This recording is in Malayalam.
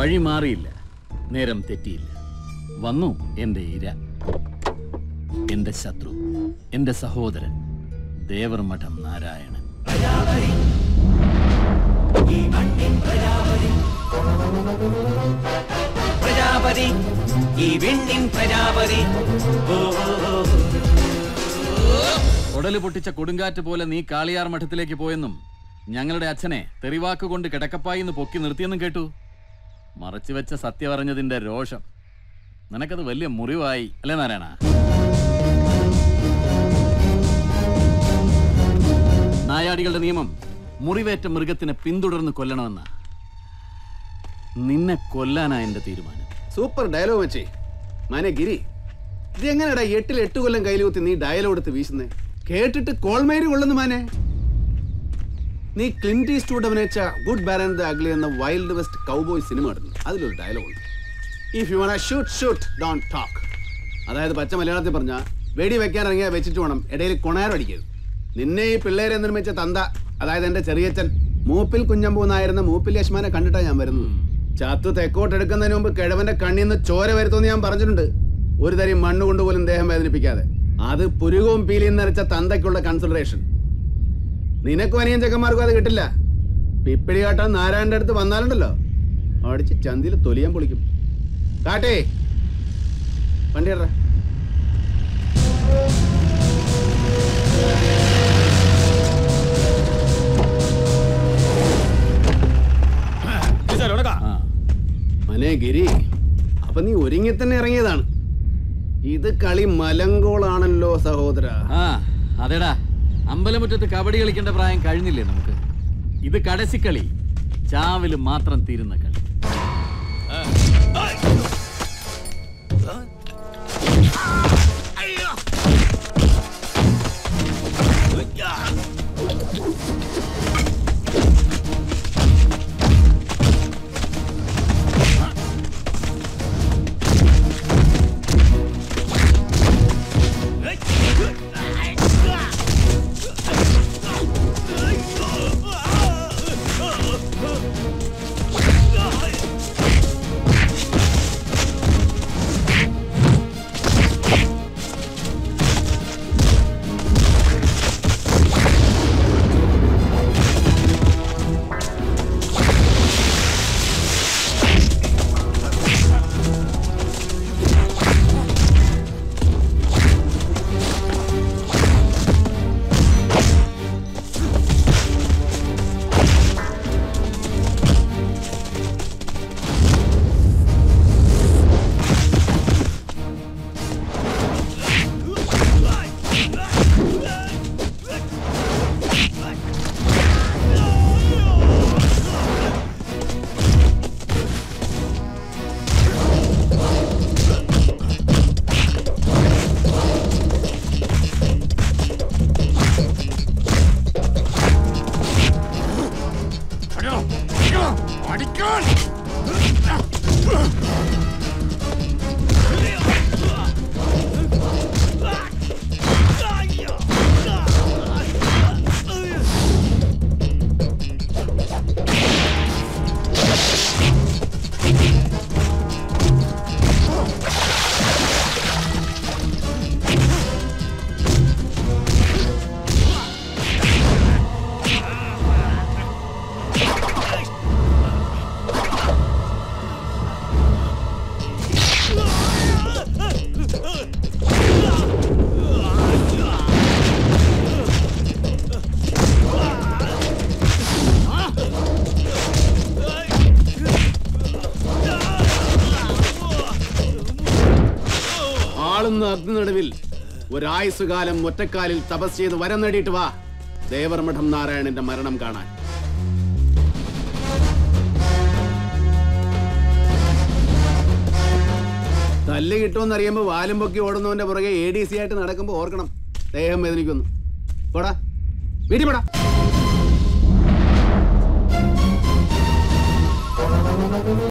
വഴി മാറിയില്ല നേരം തെറ്റിയില്ല വന്നു എന്റെ ഇര എന്റെ ശത്രു എന്റെ സഹോദരൻ ദേവർമഠം നാരായണൻ പ്രജാപതി ഈ വിണ്ണിൻ പ്രജാപതി ഓ ഓ, ഓ. ഉടല് പൊട്ടിച്ച കൊടുങ്കാറ്റ് പോലെ നീ കാളിയാർ മഠത്തിലേക്ക് പോയെന്നും ഞങ്ങളുടെ അച്ഛനെ തെറിവാക്കുകൊണ്ട് കിടക്കപ്പായിന്ന് പൊക്കി നിർത്തിയെന്നും കേട്ടു മറച്ചു വെച്ച സത്യം അറിഞ്ഞതിന്റെ രോഷം നിനക്കത് വലിയ മുറിവായി അല്ലേ നാരായണ നായാടികളുടെ നിയമം മുറിവേറ്റ മൃഗത്തിനെ പിന്തുടർന്ന് കൊല്ലണമെന്ന നിന്നെ കൊല്ലാനാ എന്റെ തീരുമാനം സൂപ്പർ ഡയലോഗ് വെച്ചേ മാനെ ഗിരി ഇത് എങ്ങനെയാടാ എട്ടിൽ എട്ട് കൊല്ലം കയ്യിൽ കുത്തി നീ ഡയലോഗ് എടുത്ത് വീശുന്നേ കേട്ടിട്ട് കോൾമേര് കൊള്ളുന്നു മാനെ നീ ക്ലിൻറ്റ് ഈസ്റ്റ്വുഡ് അഭിനയിച്ച ഗുഡ് ബാരൻ ദ അഗ്ലി എന്ന വൈൽഡ് വെസ്റ്റ് കൗബോയ് സിനിമ എടുത്തു അതിലൊരു ഡയലോഗ് ഉണ്ട് if you want shoot shoot don't talk അതായത് പച്ച മലയാളത്തിൽ പറഞ്ഞ വെടി വെക്കാൻ ഇറങ്ങിയാൽ വെച്ചിട്ട് വേണം ഇടയിൽ കൊണയറടിക്കരുത് നിന്നെ ഈ പിള്ളേരെ നിർമ്മിച്ച തന്ത അതായത് എന്റെ ചെറിയച്ഛൻ മൂപ്പിൽ കുഞ്ഞമ്പൂ നായിരുന്ന മൂപ്പിൽ യശ്മാനെ കണ്ടിട്ടാ ഞാൻ വരുന്നത് ചാത്തു തെക്കോട്ട് എടുക്കുന്നതിന് മുമ്പ് കിഴവന്റെ കണ്ണിൽ നിന്ന് ചോര വരുത്തുമെന്ന് ഞാൻ പറഞ്ഞിട്ടുണ്ട് ഒരു തരി മണ്ണ് കൊണ്ടുപോലും ദേഹം വേദനിപ്പിക്കാതെ അത് പുരുകവും പീലിയും നിറച്ച തന്തയ്ക്കുള്ള കൺസിഡറേഷൻ നിനക്കും അനിയൻ ചെക്കന്മാർക്കും അത് കിട്ടില്ല പിപ്പിടി കാട്ടാൻ നാരായണന്റെ അടുത്ത് വന്നാലുണ്ടല്ലോ അടിച്ച് ചന്തിയിൽ തൊലിയാൻ പൊളിക്കും കാട്ടേ വണ്ടി ഇടറ ആ മനെ ഗിരി അപ്പൊ നീ ഒരുങ്ങി തന്നെ ഇറങ്ങിയതാണ് ഇത് കളി മലങ്കോളാണല്ലോ സഹോദര ആ അതെടാ അമ്പലമുറ്റത്ത് കബഡി കളിക്കേണ്ട പ്രായം കഴിഞ്ഞില്ലേ നമുക്ക് ഇത് കടസിക്കളി ചാവില് മാത്രം തീരുന്ന കളി ആളുന്ന അഗ്നി നടുവിൽ ഒരായുസുകാലം ഒറ്റക്കാലിൽ തപസ് ചെയ്ത് വരം നേടിയിട്ട് വാ ദേവർമഠം നാരായണന്റെ മരണം കാണാൻ തല്ല് കിട്ടുമെന്നറിയുമ്പോ വാലും പൊക്കി ഓടുന്നവന്റെ പുറകെ എ ഡി സി ആയിട്ട് നടക്കുമ്പോ ഓർക്കണം ദേഹം വേദനിക്കുന്നു പോടാ വീട്ടിൽ പോടാ